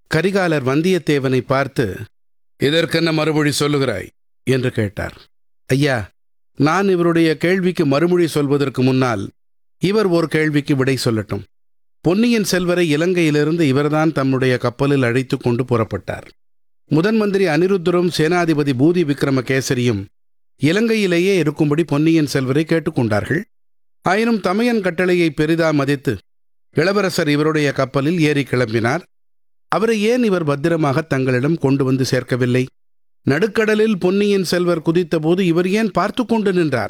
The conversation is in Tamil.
கரிகாலர் வந்தியத்தேவனை பார்த்து இதற்கென்ன மறுமொழி சொல்லுகிறாய் என்று கேட்டார் ஐயா நான் இவருடைய கேள்விக்கு மறுமொழி சொல்வதற்கு முன்னால் இவர் ஒரு கேள்விக்கு விடை சொல்லட்டும் பொன்னியின் செல்வரை இலங்கையிலிருந்து இவர்தான் தம்முடைய கப்பலில் அழைத்து கொண்டு புறப்பட்டார் முதன் மந்திரி அனிருத்தரும் சேனாதிபதி பூதி விக்ரமகேசரியும் இலங்கையிலேயே இருக்கும்படி பொன்னியின் செல்வரை கேட்டுக்கொண்டார்கள் ஆயினும் தமையன் கட்டளையை பெரிதா மதித்து இளவரசர் இவருடைய கப்பலில் ஏறி கிளம்பினார் அவரை ஏன் இவர் பத்திரமாக தங்களிடம் கொண்டு வந்து சேர்க்கவில்லை நடுக்கடலில் பொன்னியின் செல்வர் குதித்தபோது இவர் ஏன் பார்த்து கொண்டு நின்றார்